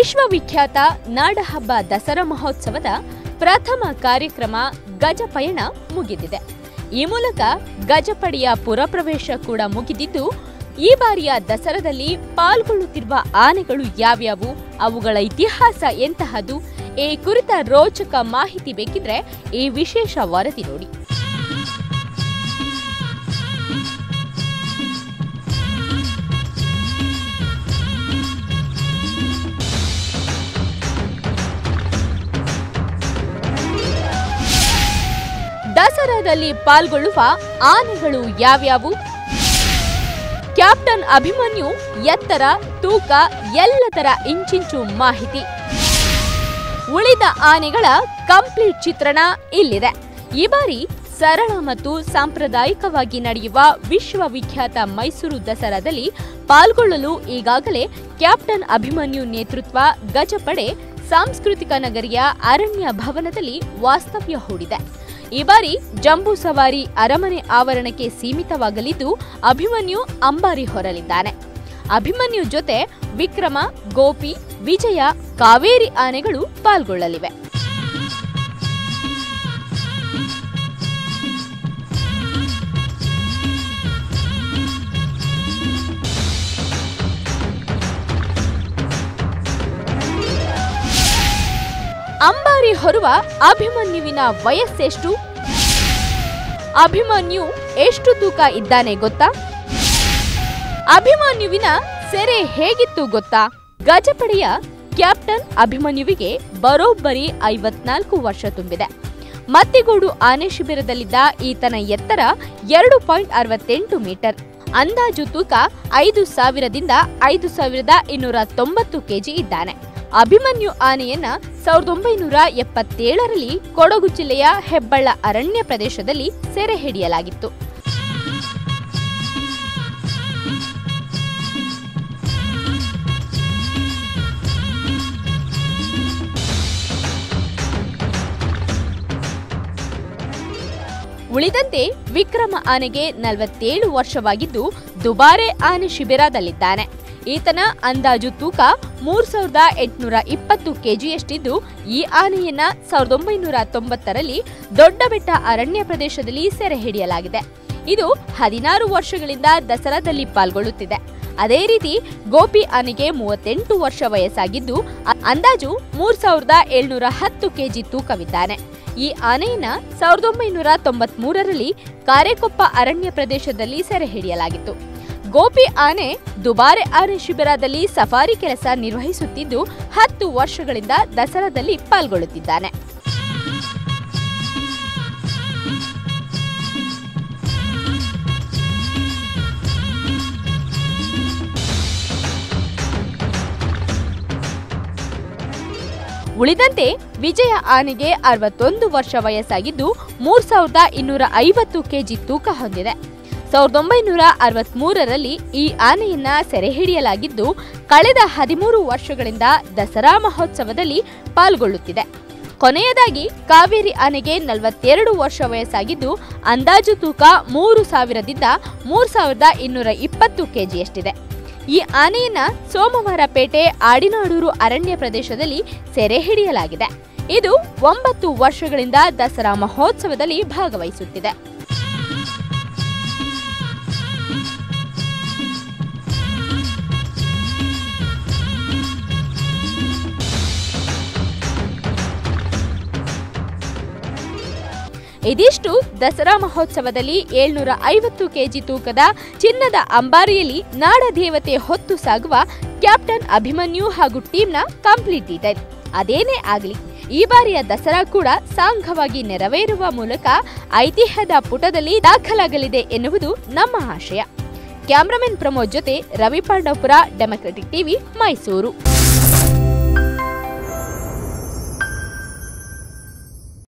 ವಿಶ್ವವಿಖ್ಯಾತ ನಾಡಹಬ್ಬ ದಸರಾ ಮಹೋತ್ಸವದ ಪ್ರಥಮ ಕಾರ್ಯಕ್ರಮ ಗಜಪಯಣ ಮುಗಿದಿದೆ ಈ ಮೂಲಕ ಗಜಪಡೆಯ ಪುರಪ್ರವೇಶ ಕೂಡ ಮುಗಿದಿದ್ದು ಈ ಬಾರಿಯ ದಸರಾದಲ್ಲಿ ಪಾಲ್ಗೊಳ್ಳುತ್ತಿರುವ ಆನೆಗಳು ಯಾವ್ಯಾವು ಅವುಗಳ ಇತಿಹಾಸ ಎಂತಹದ್ದು ಈ ಕುರಿತ ರೋಚಕ ಮಾಹಿತಿ ಬೇಕಿದ್ರೆ ಈ ವಿಶೇಷ ವರದಿ ನೋಡಿ ದಸರಾದಲ್ಲಿ ಪಾಲ್ಗೊಳ್ಳುವ ಆನೆಗಳು ಯಾವ್ಯಾವು ಕ್ಯಾಪ್ಟನ್ ಅಭಿಮನ್ಯು ಎತ್ತರ ತೂಕ ಎಲ್ಲದರ ಇಂಚಿಂಚು ಮಾಹಿತಿ ಉಳಿದ ಆನೆಗಳ ಕಂಪ್ಲೀಟ್ ಚಿತ್ರಣ ಇಲ್ಲಿದೆ ಈ ಬಾರಿ ಸರಳ ಮತ್ತು ಸಾಂಪ್ರದಾಯಿಕವಾಗಿ ನಡೆಯುವ ವಿಶ್ವವಿಖ್ಯಾತ ಮೈಸೂರು ದಸರಾದಲ್ಲಿ ಪಾಲ್ಗೊಳ್ಳಲು ಈಗಾಗಲೇ ಕ್ಯಾಪ್ಟನ್ ಅಭಿಮನ್ಯು ನೇತೃತ್ವ ಗಜಪಡೆ ಸಾಂಸ್ಕೃತಿಕ ನಗರಿಯ ಅರಣ್ಯ ಭವನದಲ್ಲಿ ವಾಸ್ತವ್ಯ ಹೂಡಿದೆ ಈ ಬಾರಿ ಜಂಬೂ ಸವಾರಿ ಅರಮನೆ ಆವರಣಕ್ಕೆ ಸೀಮಿತವಾಗಲಿದ್ದು ಅಭಿಮನ್ಯು ಅಂಬಾರಿ ಹೊರಲಿದ್ದಾನೆ ಅಭಿಮನ್ಯು ಜೊತೆ ವಿಕ್ರಮ ಗೋಪಿ ವಿಜಯ ಕಾವೇರಿ ಆನೆಗಳು ಪಾಲ್ಗೊಳ್ಳಲಿವೆ ಅಂಬಾರಿ ಹೊರುವ ಅಭಿಮನ್ಯುವಿನ ವಯಸ್ಸೆಷ್ಟು ಅಭಿಮನ್ಯು ಎಷ್ಟು ತೂಕ ಇದ್ದಾನೆ ಗೊತ್ತಾ ಅಭಿಮನ್ಯುವಿನ ಸೆರೆ ಹೇಗಿತ್ತು ಗೊತ್ತಾ ಗಜಪಡೆಯ ಕ್ಯಾಪ್ಟನ್ ಅಭಿಮನ್ಯುವಿಗೆ ಬರೋಬ್ಬರಿ ಐವತ್ನಾಲ್ಕು ವರ್ಷ ತುಂಬಿದೆ ಮತ್ತಿಗೋಡು ಆನೆ ಶಿಬಿರದಲ್ಲಿದ್ದ ಈತನ ಎತ್ತರ ಎರಡು ಪಾಯಿಂಟ್ ಅರವತ್ತೆಂಟು ಮೀಟರ್ ಅಂದಾಜು ತೂಕ ಐದು ಸಾವಿರದಿಂದ ಐದು ಸಾವಿರದ ಇನ್ನೂರ ತೊಂಬತ್ತು ಕೆಜಿ ಇದ್ದಾನೆ ಅಭಿಮನ್ಯು ಆನೆಯನ್ನ ಸಾವಿರದ ಒಂಬೈನೂರ ಎಪ್ಪತ್ತೇಳರಲ್ಲಿ ಕೊಡಗು ಜಿಲ್ಲೆಯ ಹೆಬ್ಬಳ್ಳ ಅರಣ್ಯ ಪ್ರದೇಶದಲ್ಲಿ ಸೆರೆ ಹಿಡಿಯಲಾಗಿತ್ತು ಉಳಿದಂತೆ ವಿಕ್ರಮ ಆನೆಗೆ ನಲವತ್ತೇಳು ವರ್ಷವಾಗಿದ್ದು ದುಬಾರೆ ಆನೆ ಶಿಬಿರದಲ್ಲಿದ್ದಾನೆ ಈತನ ಅಂದಾಜು ತೂಕ ಮೂರ್ ಸಾವಿರದ ಎಂಟುನೂರ ಇಪ್ಪತ್ತು ಕೆಜಿಯಷ್ಟಿದ್ದು ಈ ಆನೆಯನ್ನ ಸಾವಿರದ ಒಂಬೈನೂರ ತೊಂಬತ್ತರಲ್ಲಿ ದೊಡ್ಡಬೆಟ್ಟ ಅರಣ್ಯ ಪ್ರದೇಶದಲ್ಲಿ ಸೆರೆ ಹಿಡಿಯಲಾಗಿದೆ ಇದು ಹದಿನಾರು ವರ್ಷಗಳಿಂದ ದಸರಾದಲ್ಲಿ ಪಾಲ್ಗೊಳ್ಳುತ್ತಿದೆ ಅದೇ ರೀತಿ ಗೋಪಿ ಆನೆಗೆ ಮೂವತ್ತೆಂಟು ವರ್ಷ ವಯಸ್ಸಾಗಿದ್ದು ಅ- ಅಂದಾಜು ಮೂರ್ ಸಾವಿರದ ಏಳ್ನೂರ ಹತ್ತು ಕೆಜಿ ತೂಕವಿದ್ದಾನೆ ಈ ಆನೆಯನ್ನ ಸಾವಿರದ ಒಂಬೈನೂರ ತೊಂಬತ್ ಮೂರರಲ್ಲಿ ಕಾರೆಕೊಪ್ಪ ಅರಣ್ಯ ಪ್ರದೇಶದಲ್ಲಿ ಸೆರೆ ಹಿಡಿಯಲಾಗಿತ್ತು ಗೋಪಿ ಆನೆ ದುಬಾರೆ ಆನೆ ಶಿಬಿರದಲ್ಲಿ ಸಫಾರಿ ಕೆಲಸ ನಿರ್ವಹಿಸುತ್ತಿದ್ದು ಹತ್ತು ವರ್ಷಗಳಿಂದ ದಸರಾದಲ್ಲಿ ಪಾಲ್ಗೊಳ್ಳುತ್ತಿದ್ದಾನೆ ಉಳಿದಂತೆ ವಿಜಯ ಆನೆಗೆ ಅರವತ್ತೊಂದು ವರ್ಷ ವಯಸ್ಸಾಗಿದ್ದು ಮೂರ್ ಸಾವಿರದ ಇನ್ನೂರ ಐವತ್ತು ಕೆಜಿ ತೂಕ ಹೊಂದಿದೆ ಸಾವಿರದ ಒಂಬೈನೂರ ಅರವತ್ಮೂರರಲ್ಲಿ ಈ ಆನೆಯನ್ನ ಸೆರೆ ಹಿಡಿಯಲಾಗಿದ್ದು ಕಳೆದ ಹದಿಮೂರು ವರ್ಷಗಳಿಂದ ದಸರಾ ಮಹೋತ್ಸವದಲ್ಲಿ ಪಾಲ್ಗೊಳ್ಳುತ್ತಿದೆ ಕೊನೆಯದಾಗಿ ಕಾವೇರಿ ಆನೆಗೆ ನಲವತ್ತೆರಡು ವರ್ಷ ವಯಸ್ಸಾಗಿದ್ದು ಅಂದಾಜು ತೂಕ ಮೂರು ಸಾವಿರದಿಂದ ಮೂರ್ ಸಾವಿರದ ಇನ್ನೂರ ಇಪ್ಪತ್ತು ಕೆಜಿಯಷ್ಟಿದೆ ಈ ಆನೆಯನ್ನ ಸೋಮವಾರ ಪೇಟೆ ಆಡಿನಾಡೂರು ಅರಣ್ಯ ಪ್ರದೇಶದಲ್ಲಿ ಸೆರೆ ಹಿಡಿಯಲಾಗಿದೆ ಇದು ಒಂಬತ್ತು ವರ್ಷಗಳಿಂದ ದಸರಾ ಮಹೋತ್ಸವದಲ್ಲಿ ಭಾಗವಹಿಸುತ್ತಿದೆ ಇದಿಷ್ಟು ದಸರಾ ಮಹೋತ್ಸವದಲ್ಲಿ ಏಳ್ನೂರ ಐವತ್ತು ಕೆಜಿ ತೂಕದ ಚಿನ್ನದ ಅಂಬಾರಿಯಲ್ಲಿ ನಾಡದೇವತೆ ಹೊತ್ತು ಸಾಗುವ ಕ್ಯಾಪ್ಟನ್ ಅಭಿಮನ್ಯು ಹಾಗೂ ಟೀಮ್ನ ಕಂಪ್ಲೀಟ್ ಡೀಟೇಲ್ ಅದೇನೇ ಆಗಲಿ ಈ ಬಾರಿಯ ದಸರಾ ಕೂಡ ಸಾಂಘವಾಗಿ ನೆರವೇರುವ ಮೂಲಕ ಐತಿಹ್ಯದ ಪುಟದಲ್ಲಿ ದಾಖಲಾಗಲಿದೆ ಎನ್ನುವುದು ನಮ್ಮ ಆಶಯ ಕ್ಯಾಮ್ರಾಮನ್ ಪ್ರಮೋದ್ ಜೊತೆ ರವಿ ಪಾಂಡವಪುರ ಡೆಮೊಕ್ರೆಟಿಕ್ ಟಿವಿ ಮೈಸೂರು